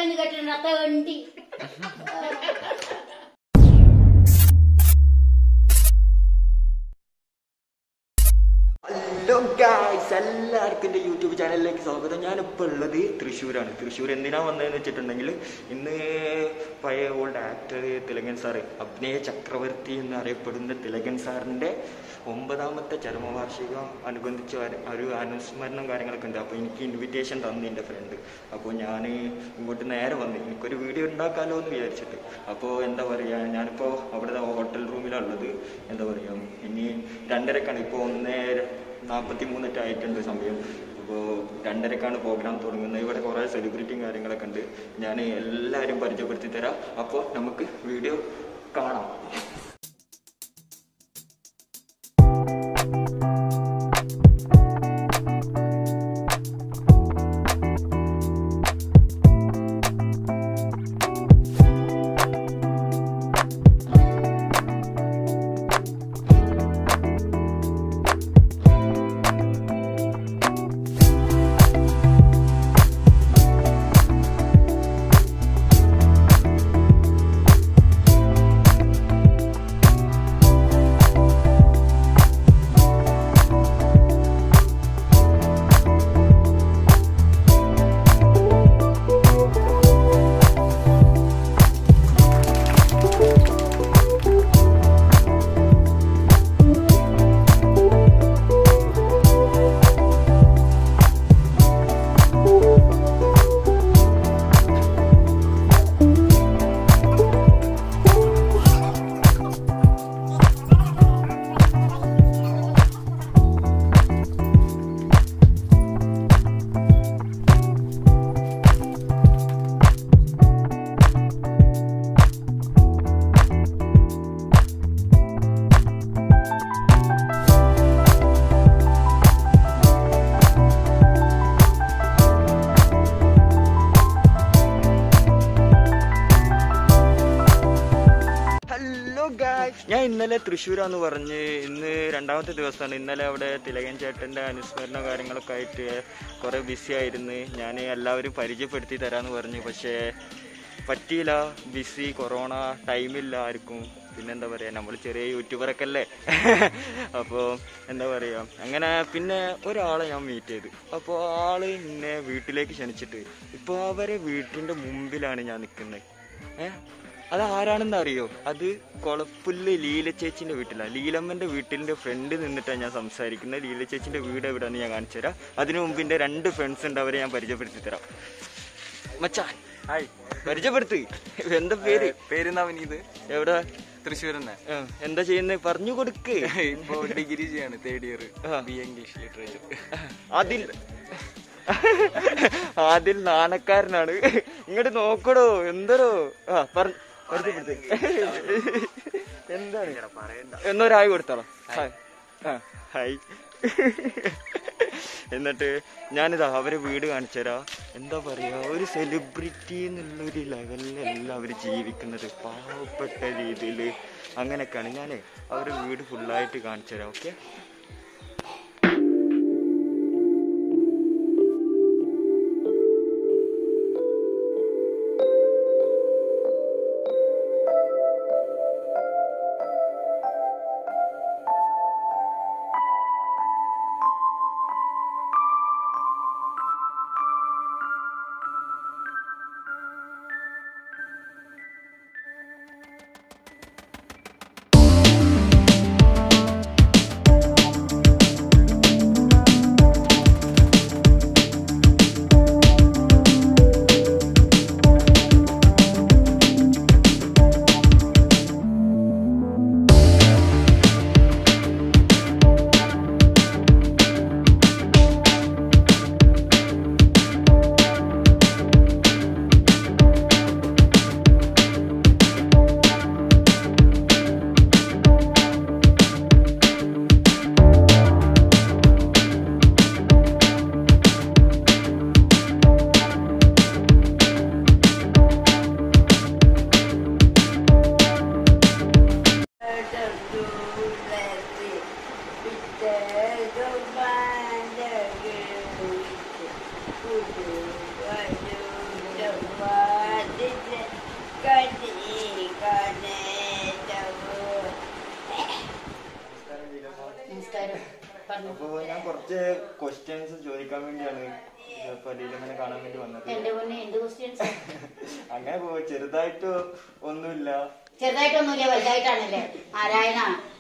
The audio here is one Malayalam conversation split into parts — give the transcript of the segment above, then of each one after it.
കഴിഞ്ഞ് കെട്ടിടത്ത വണ്ടി ഹലോ ഗായ്സ് എല്ലാവർക്കും എൻ്റെ യൂട്യൂബ് ചാനലിലേക്ക് സ്വാഗതം ഞാനിപ്പോൾ ഉള്ളത് തൃശ്ശൂരാണ് തൃശ്ശൂർ എന്തിനാ വന്നതെന്ന് വെച്ചിട്ടുണ്ടെങ്കിൽ ഇന്ന് പഴയ ഓൾഡ് ആക്ടർ തിലകൻ സാറ് അഭിനയ ചക്രവർത്തി എന്നറിയപ്പെടുന്ന തിലകൻ സാറിൻ്റെ ഒമ്പതാമത്തെ ചരമവാർഷികം അനുബന്ധിച്ച് ഒരു- ഒരു അനുസ്മരണം കാര്യങ്ങളൊക്കെ ഉണ്ട് അപ്പോൾ എനിക്ക് ഇൻവിറ്റേഷൻ തന്നു എൻ്റെ ഫ്രണ്ട് അപ്പോൾ ഞാൻ ഇങ്ങോട്ട് നേരെ വന്നു എനിക്കൊരു വീഡിയോ ഉണ്ടാക്കാമല്ലോ എന്ന് വിചാരിച്ചിട്ട് അപ്പോൾ എന്താ പറയുക ഞാനിപ്പോൾ അവിടെ ഹോട്ടൽ റൂമിലുള്ളത് എന്താ പറയുക ഇനി രണ്ടരക്കാണ് ഇപ്പോൾ ഒന്നേ നാൽപ്പത്തി മൂന്നൊക്കെ ആയിട്ടുണ്ട് സമയം അപ്പോൾ രണ്ടരക്കാണ് പ്രോഗ്രാം തുടങ്ങുന്നത് ഇവിടെ കുറേ സെലിബ്രിറ്റിയും കാര്യങ്ങളൊക്കെ ഉണ്ട് ഞാൻ എല്ലാവരും പരിചയപ്പെടുത്തി തരാം അപ്പോൾ നമുക്ക് വീഡിയോ കാണാം ഹലോ ഗായ്സ് ഞാൻ ഇന്നലെ തൃശ്ശൂരാന്ന് പറഞ്ഞ് ഇന്ന് രണ്ടാമത്തെ ദിവസമാണ് ഇന്നലെ അവിടെ തിലകൻ ചേട്ടൻ്റെ അനുസ്മരണ കാര്യങ്ങളൊക്കെ ആയിട്ട് കുറേ ബിസി ആയിരുന്നു ഞാൻ എല്ലാവരും പരിചയപ്പെടുത്തി തരാമെന്ന് പറഞ്ഞു പക്ഷേ പറ്റിയില്ല ബിസി കൊറോണ ടൈമില്ല ആർക്കും പിന്നെന്താ പറയുക നമ്മൾ ചെറിയ യൂട്യൂബറൊക്കെ അല്ലേ അപ്പോൾ എന്താ പറയുക അങ്ങനെ പിന്നെ ഒരാളെ ഞാൻ മീറ്റ് ചെയ്തു അപ്പോൾ ആള് എന്നെ വീട്ടിലേക്ക് ക്ഷണിച്ചിട്ട് ഇപ്പോൾ അവരെ വീട്ടിൻ്റെ മുമ്പിലാണ് ഞാൻ നിൽക്കുന്നത് ഏഹ് അത് ആരാണെന്ന് അറിയോ അത് കൊളപ്പുല്ല് ലീല ചേച്ചിന്റെ വീട്ടിലാണ് ലീലമ്മന്റെ വീട്ടിന്റെ ഫ്രണ്ട് നിന്നിട്ടാണ് ഞാൻ സംസാരിക്കുന്നത് ലീല ചേച്ചിന്റെ വീട് എവിടെയാണെന്ന് ഞാൻ കാണിച്ചു തരാം അതിനു മുമ്പ് എന്റെ രണ്ട് ഫ്രണ്ട്സ് ഉണ്ട് അവരെ ഞാൻ പരിചയപ്പെടുത്തി തരാം മച്ചാൻ ഹായ് പരിചയപ്പെടുത്ത് എന്താ പേര് പേര് നവനീത് എവിടെ തൃശ്ശൂർ തന്നെ ആ, എന്താ ചെയ്യുന്നത് പറഞ്ഞു കൊടുക്ക് ഇപ്പൊ ഡിഗ്രി ചെയ്യാണ് തേർഡ് ഇയർ ആ. ബി എ ഇംഗ്ലീഷ് ലിറ്ററേച്ചർ അതിൽ അതിൽ നാണക്കാരനാണ് ഇങ്ങോട്ട് നോക്കടോ എന്തോ ആ പറ- പരിചയപ്പെടുത്ത് എന്താണ് എന്നൊരായി കൊടുത്തോളാം ഹായ് ആ ഹായ് എന്നിട്ട് ഞാനിതാ അവരെ വീട് കാണിച്ചു തരാം എന്താ പറയാ ഒരു സെലിബ്രിറ്റി എന്നുള്ളൊരു ലെവലിലല്ല അവർ ജീവിക്കുന്നത് പാവപ്പെട്ട രീതിയിൽ അങ്ങനെയൊക്കെയാണ് ഞാൻ അവരുടെ വീട് ഫുള്ളായിട്ട് കാണിച്ചു തരാം ഓക്കെ നമസ്കാരം പറഞ്ഞു അപ്പൊ ഞാൻ കുറച്ച് ക്വസ്റ്റ്യൻസ് ചോദിക്കാൻ വേണ്ടിയാണ് ഇപ്പൊ ലീലമ്മനെ കാണാൻ വേണ്ടി വന്നത് എന്റെ മുന്നേ എന്ത് ക്വസ്റ്റ്യൻസ് അങ്ങനെ പോ ചെറുതായിട്ട് ഒന്നുമില്ല ചെറുതായിട്ടൊന്നുമില്ല വലുതായിട്ടാണല്ലേ നാരായണ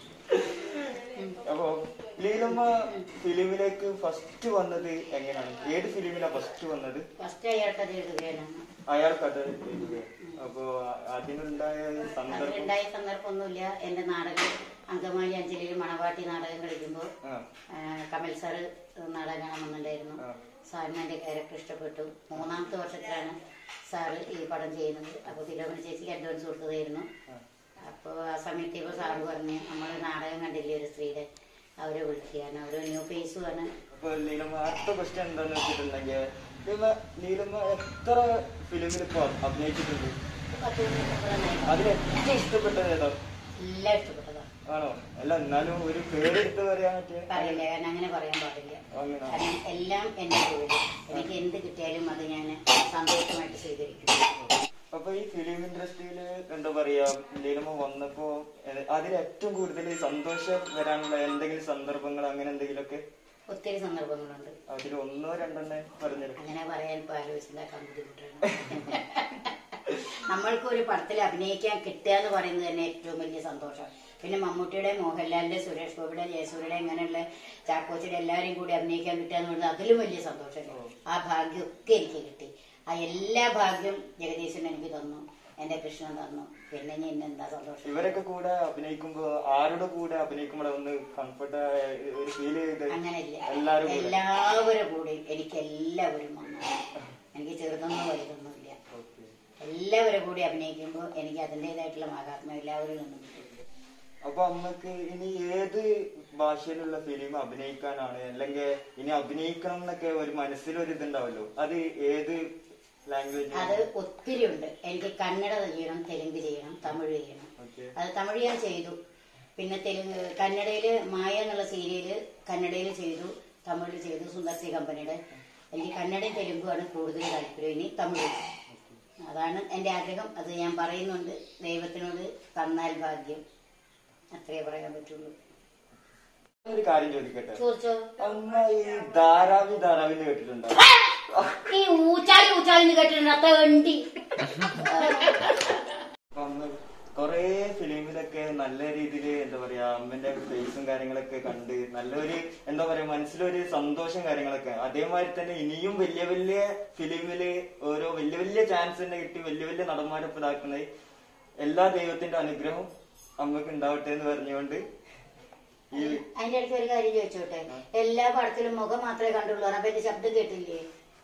അപ്പൊ ലീലമ്മ ഫിലിമിലേക്ക് ഫസ്റ്റ് വന്നത് എങ്ങനെയാണ് ഏത് ഫിലിമിലാ ഫസ്റ്റ് വന്നത് ഫസ്റ്റ് അയാൾക്കത് എഴുതുകയാണ് അയാൾ കഥ എഴുതുക അപ്പൊ അതിനുണ്ടായ സന്ദർഭം അതിലുണ്ടായ സന്ദർഭമൊന്നുമില്ല എന്റെ നാടകം അങ്കമാലി അഞ്ചലിൽ മണവാട്ടി നാടകം കളിക്കുമ്പോൾ ആ ആ, കമൽ സാറ് നാടകം കാണാൻ വന്നിട്ടുണ്ടായിരുന്നു ആ. സാറിന് എൻ്റെ ക്യാരക്ടർ ഇഷ്ടപ്പെട്ടു മൂന്നാമത്തെ വർഷത്തിലാണ് സാറ് ഈ പടം ചെയ്യുന്നത് അപ്പോൾ തിരുവന ചേച്ചിക്ക് അഡ്വാൻസ് കൊടുത്തതായിരുന്നു ആ. അപ്പോൾ ആ സമയത്ത് ഇപ്പോൾ സാറ് പറഞ്ഞു നമ്മൾ നാടകം കണ്ടില്ലേ ഒരു സ്ത്രീയുടെ അവരെ വിളിക്കുകയാണ് അവർ ന്യൂ ഫേസുമാണ് അപ്പൊ ലീലമ്മ അടുത്ത ക്വസ്റ്റ്യൻ എന്താന്ന് വെച്ചിട്ടുണ്ടെങ്കിൽ ലീലമ്മ ലീലമ്മ എത്ര ഫിലിമിൽ ഇപ്പൊ അഭിനയിച്ചിട്ടുണ്ട് പത്ത് മുപ്പതെണ്ണായി. അതിൽ ഏറ്റവും ഇഷ്ടപ്പെട്ടത് ഏതാ എല്ലാം ഇഷ്ടപ്പെട്ടതാണ് ആണോ അല്ല എന്നാലും ഒരു പേരെടുത്ത് പറയാൻ പറ്റിയ പറയില്ല കാരണം അങ്ങനെ പറയാൻ പാടില്ല അങ്ങനെ കാരണം എല്ലാം എൻ്റെ ജോലി എനിക്ക് എന്ത് കിട്ടിയാലും അത് ഞാൻ സന്തോഷമായിട്ട് സ്വീകരിക്കും അപ്പൊ ഈ ഫിലിം ഇൻഡസ്ട്രിയില് എന്താ പറയാ ലീലമ്മ വന്നപ്പോ എ- അതിൽ ഏറ്റവും കൂടുതൽ സന്തോഷം വരാനുള്ള എന്തെങ്കിലും സന്ദർഭങ്ങൾ അങ്ങനെ എന്തെങ്കിലുമൊക്കെ ഒത്തിരി സന്ദർഭങ്ങളുണ്ട് അതിൽ ഒന്നോ രണ്ടെണ്ണേ പറഞ്ഞത് അങ്ങനെ പറയാൻ ഇപ്പോൾ ആലോചിച്ചുണ്ടാക്കാൻ ബുദ്ധിമുട്ടാണ് നമ്മൾക്ക് ഒരു പടത്തിൽ അഭിനയിക്കാൻ കിട്ടുക എന്ന് പറയുന്നത് തന്നെ ഏറ്റവും വലിയ സന്തോഷം പിന്നെ മമ്മൂട്ടിയുടെ മോഹൻലാലിന്റെ സുരേഷ് ഗോപിയുടെ ജയസൂര്യയുടെ ഇങ്ങനെയുള്ള ചാക്കോച്ചിയുടെ എല്ലാവരെയും കൂടി അഭിനയിക്കാൻ കിട്ടുക എന്ന് പറയുന്നത് അതിലും വലിയ സന്തോഷമല്ലേ ആ ഭാഗ്യമൊക്കെ എനിക്ക് കിട്ടി ആ എല്ലാ ഭാഗ്യവും ജഗദീശൻ എനിക്ക് തന്നു എന്റെ കൃഷ്ണൻ തന്നു പിന്നെ ഇനി എന്നെ എന്താ സന്തോഷം ഇവരൊക്കെ കൂടെ അഭിനയിക്കുമ്പോ ആരുടെ കൂടെ അഭിനയിക്കുമ്പോഴാ ഒന്ന് കംഫർട്ട് ഒരു ഫീൽ ചെയ്ത് അങ്ങനെയില്ല എല്ലാരും കൂടെ എല്ലാവരും കൂടി എനിക്ക് എല്ലാവരും വന്നു എനിക്ക് ചെറുതൊന്നും വലുതൊന്നുമില്ല Okay. എല്ലാവരും കൂടി അഭിനയിക്കുമ്പോൾ എനിക്ക് അതിൻ്റെതായിട്ടുള്ള മഹാത്മ എല്ലാവരും നിന്നും കിട്ടും അപ്പൊ അമ്മക്ക് ഇനി ഏത് ഭാഷയിലുള്ള ഫിലിം അഭിനയിക്കാനാണ് അല്ലെങ്കിൽ ഇനി അഭിനയിക്കണം എന്നൊക്കെ ഒരു മനസ്സിലൊരു ഇതുണ്ടാവല്ലോ അത് ഏത് ലാംഗ്വേജ് അത് ഒത്തിരി ഉണ്ട് എനിക്ക് കന്നഡ ചെയ്യണം തെലുങ്ക് ചെയ്യണം തമിഴ് ചെയ്യണം ഓക്കെ അത് തമിഴ് ഞാൻ ചെയ്തു പിന്നെ തെലുങ്ക് കന്നഡയില് മായ എന്നുള്ള സീരിയല് കന്നഡയിൽ ചെയ്തു തമിഴിൽ ചെയ്തു സുന്ദർസി കമ്പനിയുടെ എനിക്ക് കന്നഡയും തെലുങ്കുമാണ് കൂടുതൽ താല്പര്യം ഇനി തമിഴ് അതാണ് എൻ്റെ ആഗ്രഹം അത് ഞാൻ പറയുന്നുണ്ട് ദൈവത്തിനോട് തന്നാൽ ഭാഗ്യം അത്രേ പറയാൻ പറ്റുള്ളൂ ഒരു കാര്യം ചോദിക്കട്ടെ ചോദിച്ചോ അമ്മ ഈ ധാരാവി ധാരാവിന്ന് കേട്ടിട്ടുണ്ടോ ഈ ഊച്ചാളി ഊച്ചാളിന്ന് കേട്ടിട്ടുണ്ട് അത്ര വണ്ടി അപ്പൊ അമ്മ കൊറേ ഫിലിമിലൊക്കെ നല്ല രീതിയിൽ എന്താ പറയാ അമ്മന്റെ ഫേസും കാര്യങ്ങളൊക്കെ കണ്ട് നല്ലൊരു എന്താ പറയാ മനസ്സിലൊരു സന്തോഷം കാര്യങ്ങളൊക്കെ അതേമാതിരി തന്നെ ഇനിയും വലിയ വലിയ ഫിലിമില് ഓരോ വലിയ വലിയ ചാൻസ് തന്നെ കിട്ടി വലിയ വലിയ നടന്മാരെ ഇതാക്കുന്നത് എല്ലാ ദൈവത്തിന്റെ അനുഗ്രഹം അമ്മക്ക് ഉണ്ടാവട്ടെ എന്ന് പറഞ്ഞുകൊണ്ട് ഈ അതിന്റെ അടുത്ത് ഒരു കാര്യം ചോദിച്ചോട്ടെ എല്ലാ പടത്തിലും മുഖം മാത്രമേ കണ്ടുള്ളൂ അപ്പൊ എന്റെ ശബ്ദം കേട്ടില്ലേ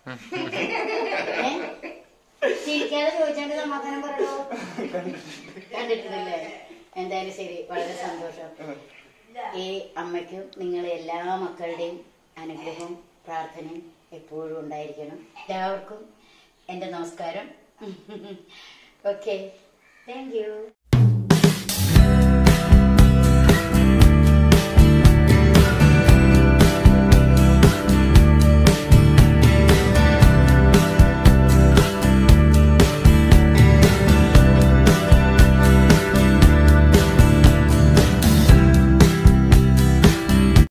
ഏ? ചിരിക്കാതെ ചോദിച്ചാണ്ട് സമാധാനം പറയണോ കണ്ടിട്ടില്ലേ എന്തായാലും ശരി വളരെ സന്തോഷം ഈ അമ്മയ്ക്കും നിങ്ങളെ എല്ലാ മക്കളുടെയും അനുഗ്രഹവും പ്രാർത്ഥനയും എപ്പോഴും ഉണ്ടായിരിക്കണം എല്ലാവർക്കും എന്റെ നമസ്കാരം ഓക്കെ താങ്ക് യു